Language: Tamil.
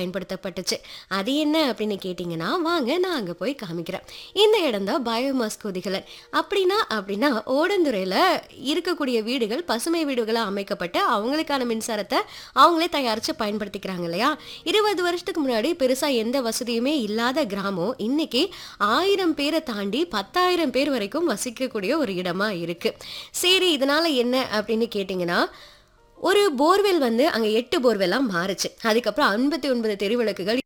பயன்படுத்தப்பட்டுச்சு அது என்ன அப்படின்னு கேட்டிங்கன்னா வாங்க நான் அங்கே போய் காமிக்கிறேன் இந்த இடம் தான் பயோமாஸ் கொதிகலன் அப்படின்னா அப்படின்னா ஓடந்துறையில் இருக்கக்கூடிய வீடுகள் பசுமை வீடுகளாக அமைக்கப்பட்டு அவங்களுக்கான மின்சாரத்தை அவங்களே தயாரித்து பயன்படுத்திக்கிறாங்க இல்லையா இருபது வருஷத்துக்கு முன்னாடி பெருசாக எந்த வசதியுமே இல்லாத கிராமம் இன்னைக்கு ஆயிரம் பேரை தாண்டி பத்தாயிரம் பேர் வரைக்கும் வசிக்கக்கூடிய ஒரு இடமா இருக்கு சரி இதனால என்ன அப்படின்னு கேட்டிங்கன்னா ஒரு போர்வெல் வந்து அங்கே எட்டு போர்வெல்லாம் மாறுச்சு அதுக்கப்புறம் ஐம்பத்தி ஒன்பது தெருவிளக்குகள்